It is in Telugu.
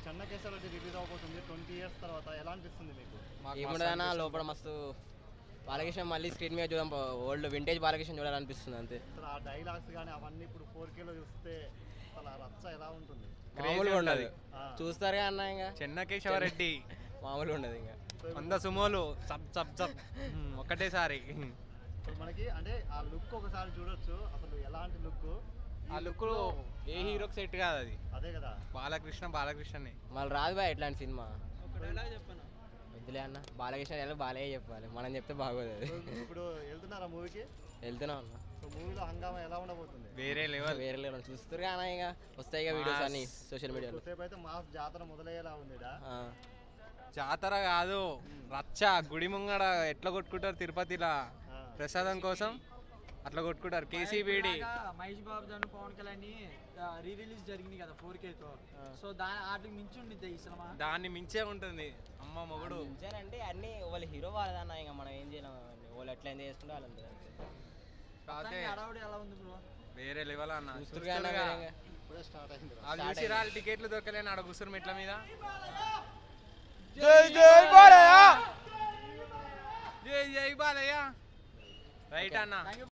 చెన్న కేసర్ రెడ్డి రిలీజ్ అవబోతుంది ట్వంటీ ఇయర్స్ తర్వాత ఎలా అనిపిస్తుంది మీకు ఏముండదన్నా లోపల మస్తు బాలకృష్ణ మళ్ళీ స్క్రీన్ మీద చూడడం ఓల్డ్ వింటేజ్ బాలకృష్ణ చూడాలనిపిస్తుంది అంతే అసలు ఆ డైలాగ్స్ కానీ అవన్నీ ఇప్పుడు ఫోర్ కేలో చూస్తే అసలు ఆ రచ్చ ఎలా ఉంటుంది మామూలుగా ఉండదు ఉంటది. ఆ, చూస్తారుగా అన్న ఇంకా చెన్నకేశవరెడ్డి మామూలుగా ఉండదు ఇంకా వంద సుమోలు సబ్ సబ్ సబ్ మ్మ్, ఒక్కటేసారి ఇప్పుడు మనకి అంటే ఆ లుక్ ఒకసారి చూడొచ్చు అసలు ఎలాంటి లుక్ ఆ లుక్ ఏ హీరోకి సెట్ కాదు అది అదే కదా బాలకృష్ణ బాలకృష్ణనే మళ్ళీ రాదు బా ఇట్లాంటి సినిమా వద్దులే అన్న బాలకృష్ణ ఎలా బాలయ్య చెప్పాలి మనం చెప్తే బాగోదు అది ఇప్పుడు- ఇప్పుడు వెళ్తున్నారా మూవీకి వెళ్తున్నాం అన్న సో మూవీలో హంగామా ఎలా ఉండబోతుంది వేరే లెవెల్ వేరే లేవు చూస్తారు అన్న ఇంకా వస్తాయి ఇక వీడియోస్ అన్ని సోషల్ మీడియాలో కొద్దిసేపు అయితే మాస్ జాతర మొదలయ్యేలా ఉంది ఈడ. జాతర కాదు రచ్చ గుడి ముంగడ ఎట్లా కొట్టుకుంటారు తిరుపతిలా ఆ, ప్రసాదం కోసం అట్లా కొట్టుకుంటారు కేసీబీడి ఇలాగా మహేష్ బాబు దాని పవన్ కళ్యాణ్ రీ రిలీజ్ జరిగింది కదా ఫోర్ తో సో దాని వాటికి మించి ఉండిద్ది ఈ సినిమా దాన్ని మించే ఉంటుంది అమ్మ మొగుడు అంటే అన్ని వాళ్ళ హీరో వాళ్ళదన్న ఇంకా మనం ఏం చేయలేం అవన్నీ. వాళ్ళు ఎట్లా ఎంజాయ్ చేసుకుంటే వాళ్ళు అంతే. కాకపోతే హడావుడి ఎలా ఉంది బ్రో వేరే లెవెల్ అన్న చూస్తురుగా అన్న చూస్తురుగా. మీరు ఇంకా. ఇప్పుడే స్టార్ట్ అయింది రా. వాళ్ళు చూసి రాళ్ళు టికెట్లు దొరకలేని ఆడ కూర్చుని మెట్ల మీద జై జై బాలయ్య జై జై బాలయ్య రైట్ అన్న